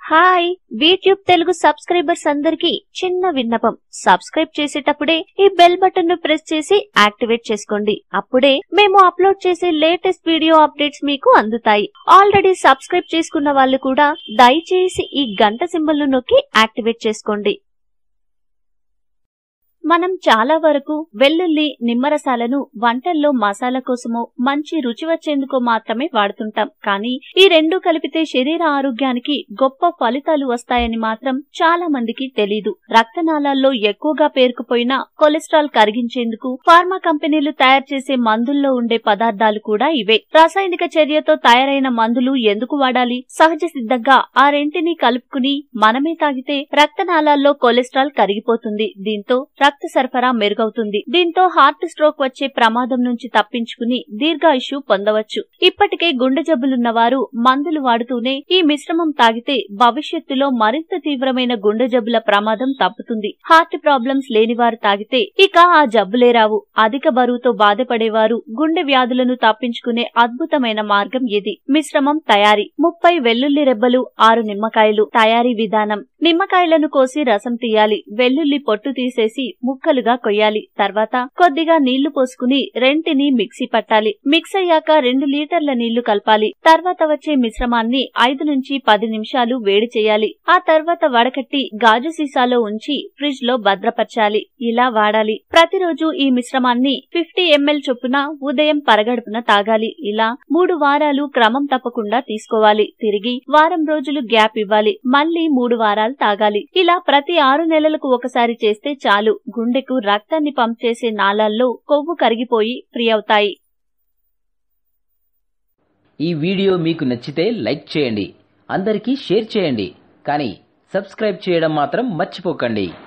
hi YouTube Telugu subscribers అందరికీ చిన్న విన్నపం సబ్స్క్రైబ్ చేసేటప్పుడే ఈ బెల్ బటన్ ను ప్రెస్ చేసి యాక్టివేట్ చేసుకోండి అప్పుడే మేము అప్లోడ్ చేసే లేటెస్ట్ వీడియో అప్డేట్స్ మీకు అందుతాయి ఆల్రెడీ సబ్స్క్రైబ్ చేసుకున్న వాళ్ళు కూడా దయచేసి ఈ గంట సింబల్ ను నొక్కి యాక్టివేట్ చేసుకోండి మనం చాలా వరకు వెల్లుల్లి నిమ్మరసాలను వంటల్లో మసాలా కోసమో మంచి రుచి వచ్చేందుకో మాత్రమే వాడుతుంటాం కానీ ఈ రెండు కలిపితే శరీర ఆరోగ్యానికి గొప్ప ఫలితాలు వస్తాయని మాత్రం చాలా మందికి తెలీదు రక్తనాళాల్లో ఎక్కువగా పేరుకుపోయిన కొలెస్ట్రాల్ కరిగించేందుకు ఫార్మా కంపెనీలు తయారు చేసే మందుల్లో ఉండే పదార్థాలు కూడా ఇవే రాసాయనిక చర్యతో తయారైన మందులు ఎందుకు వాడాలి సహజ సిద్ధంగా ఆ రెంటిని కలుపుకుని మనమే తాగితే రక్తనాళాల్లో కొలెస్ట్రాల్ కరిగిపోతుంది దీంతో రక్త సరఫరా మెరుగవుతుంది దీంతో హార్ట్ స్ట్రోక్ వచ్చే ప్రమాదం నుంచి తప్పించుకుని దీర్ఘాయుషు పొందవచ్చు ఇప్పటికే గుండె జబ్బులున్న వారు మందులు వాడుతూనే ఈ మిశ్రమం తాగితే భవిష్యత్తులో మరింత తీవ్రమైన గుండె జబ్బుల ప్రమాదం తప్పుతుంది హార్ట్ ప్రాబ్లమ్స్ లేని వారు తాగితే ఇక ఆ జబ్బులే రావు అధిక బరువుతో బాధపడేవారు గుండె వ్యాధులను తప్పించుకునే అద్భుతమైన మార్గం ఇది మిశ్రమం తయారీ ముప్పై వెల్లుల్లి రెబ్బలు ఆరు నిమ్మకాయలు తయారీ విధానం నిమ్మకాయలను కోసి రసం తీయాలి వెల్లుల్లి పొట్టు తీసేసి ముక్కలుగా కొయ్యాలి తర్వాత కొద్దిగా నీళ్లు పోసుకుని రెంటిని మిక్సీ పట్టాలి మిక్స్ అయ్యాక రెండు లీటర్ల నీళ్లు కలపాలి తర్వాత వచ్చే మిశ్రమాన్ని ఐదు నుంచి పది నిమిషాలు వేడి చేయాలి ఆ తర్వాత వడకట్టి గాజు సీసాలో ఉంచి ఫ్రిడ్జ్ లో భద్రపరచాలి ఇలా వాడాలి ప్రతిరోజు ఈ మిశ్రమాన్ని ఫిఫ్టీ ఎంఎల్ చొప్పున ఉదయం పరగడుపున తాగాలి ఇలా మూడు వారాలు క్రమం తప్పకుండా తీసుకోవాలి తిరిగి వారం రోజులు గ్యాప్ ఇవ్వాలి మళ్ళీ మూడు వారాలు తాగాలి ఇలా ప్రతి ఆరు నెలలకు ఒకసారి చేస్తే చాలు గుండెకు రక్తాన్ని పంప్ చేసే నాళాల్లో కొవ్వు కరిగిపోయి ఫ్రీ అవుతాయి ఈ వీడియో మీకు నచ్చితే లైక్ చేయండి అందరికీ షేర్ చేయండి కానీ సబ్స్క్రైబ్ చేయడం మాత్రం మర్చిపోకండి